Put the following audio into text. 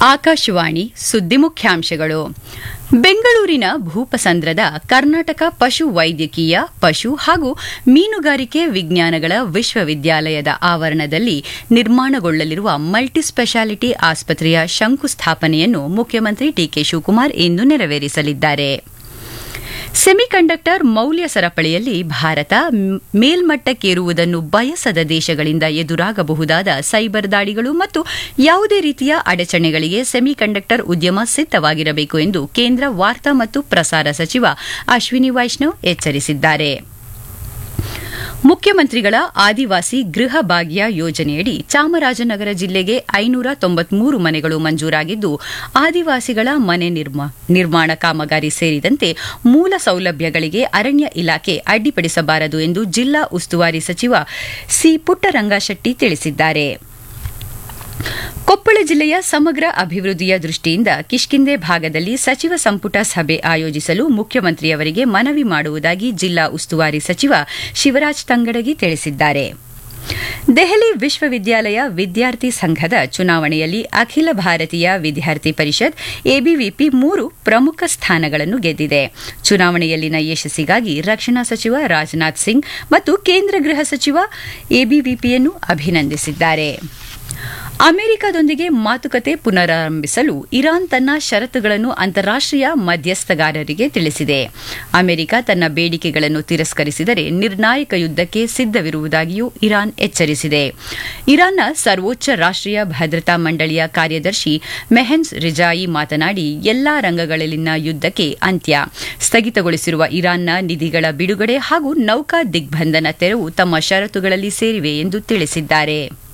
ಆಕಾಶವಾಣಿ ಸುದ್ದಿ ಮುಖ್ಯಾಂಶಗಳು ಬೆಂಗಳೂರಿನ ಭೂಪಸಂದ್ರದ ಕರ್ನಾಟಕ ಪಶು ವೈದ್ಯಕೀಯ ಪಶು ಹಾಗೂ ಮೀನುಗಾರಿಕೆ ವಿಜ್ಞಾನಗಳ ವಿಶ್ವವಿದ್ಯಾಲಯದ ಆವರಣದಲ್ಲಿ ನಿರ್ಮಾಣಗೊಳ್ಳಲಿರುವ ಮಲ್ಟಿ ಸ್ಪೆಷಾಲಿಟಿ ಆಸ್ಪತ್ರೆಯ ಶಂಕುಸ್ಥಾಪನೆಯನ್ನು ಮುಖ್ಯಮಂತ್ರಿ ಡಿಕೆ ಶಿವಕುಮಾರ್ ಇಂದು ನೆರವೇರಿಸಲಿದ್ದಾರೆ ಸೆಮಿಕಂಡಕ್ಟರ್ ಮೌಲ್ಯ ಸರಪಳಿಯಲ್ಲಿ ಭಾರತ ಮೇಲ್ಮಟ್ಟಕ್ಕೇರುವುದನ್ನು ಬಯಸದ ದೇಶಗಳಿಂದ ಎದುರಾಗಬಹುದಾದ ಸೈಬರ್ ದಾಳಿಗಳು ಮತ್ತು ಯಾವುದೇ ರೀತಿಯ ಅಡಚಣೆಗಳಿಗೆ ಸೆಮಿಕಂಡಕ್ಟರ್ ಉದ್ಯಮ ಸಿದ್ದವಾಗಿರಬೇಕು ಎಂದು ಕೇಂದ್ರ ವಾರ್ತಾ ಮತ್ತು ಪ್ರಸಾರ ಸಚಿವ ಅಶ್ವಿನಿ ವೈಷ್ಣವ್ ಎಚ್ಚರಿಸಿದ್ದಾರೆ ಮುಖ್ಯಮಂತ್ರಿಗಳ ಆದಿವಾಸಿ ಗೃಹ ಭಾಗ್ಯ ಯೋಜನೆಯಡಿ ಚಾಮರಾಜನಗರ ಜಿಲ್ಲೆಗೆ ಐನೂರ ತೊಂಬತ್ಮೂರು ಮನೆಗಳು ಮಂಜೂರಾಗಿದ್ದು ಆದಿವಾಸಿಗಳ ಮನೆ ನಿರ್ಮಾಣ ಕಾಮಗಾರಿ ಸೇರಿದಂತೆ ಮೂಲ ಸೌಲಭ್ಯಗಳಿಗೆ ಅರಣ್ಯ ಇಲಾಖೆ ಅಡ್ಡಿಪಡಿಸಬಾರದು ಎಂದು ಜಿಲ್ಲಾ ಉಸ್ತುವಾರಿ ಸಚಿವ ಸಿ ಪುಟ್ಟರಂಗಶೆಟ್ಟಿ ತಿಳಿಸಿದ್ದಾರೆ ಕೊಪ್ಪಳ ಜಿಲ್ಲೆಯ ಸಮಗ್ರ ಅಭಿವೃದ್ಧಿಯ ದೃಷ್ಟಿಯಿಂದ ಕಿಷ್ಕಿಂದೆ ಭಾಗದಲ್ಲಿ ಸಚಿವ ಸಂಪುಟ ಸಭೆ ಆಯೋಜಿಸಲು ಮುಖ್ಯಮಂತ್ರಿಯವರಿಗೆ ಮನವಿ ಮಾಡುವುದಾಗಿ ಜಿಲ್ಲಾ ಉಸ್ತುವಾರಿ ಸಚಿವ ಶಿವರಾಜ್ ತಂಗಡಗಿ ತಿಳಿಸಿದ್ದಾರೆ ದೆಹಲಿ ವಿಶ್ವವಿದ್ಯಾಲಯ ವಿದ್ಯಾರ್ಥಿ ಸಂಘದ ಚುನಾವಣೆಯಲ್ಲಿ ಅಖಿಲ ಭಾರತೀಯ ವಿದ್ಯಾರ್ಥಿ ಪರಿಷತ್ ಎಬಿವಿಪಿ ಮೂರು ಪ್ರಮುಖ ಸ್ಥಾನಗಳನ್ನು ಗೆದ್ದಿದೆ ಚುನಾವಣೆಯಲ್ಲಿನ ಯಶಸ್ಸಿಗಾಗಿ ರಕ್ಷಣಾ ಸಚಿವ ರಾಜನಾಥ್ ಸಿಂಗ್ ಮತ್ತು ಕೇಂದ್ರ ಗೃಹ ಸಚಿವ ಎಬಿವಿಪಿಯನ್ನು ಅಭಿನಂದಿಸಿದ್ದಾರೆ ಅಮೆರಿಕದೊಂದಿಗೆ ಮಾತುಕತೆ ಪುನರಾರಂಭಿಸಲು ಇರಾನ್ ತನ್ನ ಷರತ್ತುಗಳನ್ನು ಅಂತಾರಾಷ್ಟೀಯ ಮಧ್ಯಸ್ಥಗಾರರಿಗೆ ತಿಳಿಸಿದೆ ಅಮೆರಿಕ ತನ್ನ ಬೇಡಿಕೆಗಳನ್ನು ತಿರಸ್ಕರಿಸಿದರೆ ನಿರ್ಣಾಯಕ ಯುದ್ದಕ್ಕೆ ಸಿದ್ದವಿರುವುದಾಗಿಯೂ ಇರಾನ್ ಎಚ್ಚರಿಸಿದೆ ಇರಾನ್ನ ಸರ್ವೋಚ್ಚ ರಾಷ್ಟೀಯ ಭದ್ರತಾ ಮಂಡಳಿಯ ಕಾರ್ಯದರ್ಶಿ ಮೆಹೆನ್ಸ್ ರಿಜಾಯಿ ಮಾತನಾಡಿ ಎಲ್ಲಾ ರಂಗಗಳಲ್ಲಿನ ಯುದ್ದಕ್ಕೆ ಅಂತ್ಯ ಸ್ಥಗಿತಗೊಳಿಸಿರುವ ಇರಾನ್ನ ನಿಧಿಗಳ ಬಿಡುಗಡೆ ಹಾಗೂ ನೌಕಾ ದಿಗ್ಬಂಧನ ತೆರವು ತಮ್ಮ ಷರತ್ತುಗಳಲ್ಲಿ ಸೇರಿವೆ ಎಂದು ತಿಳಿಸಿದ್ದಾರೆ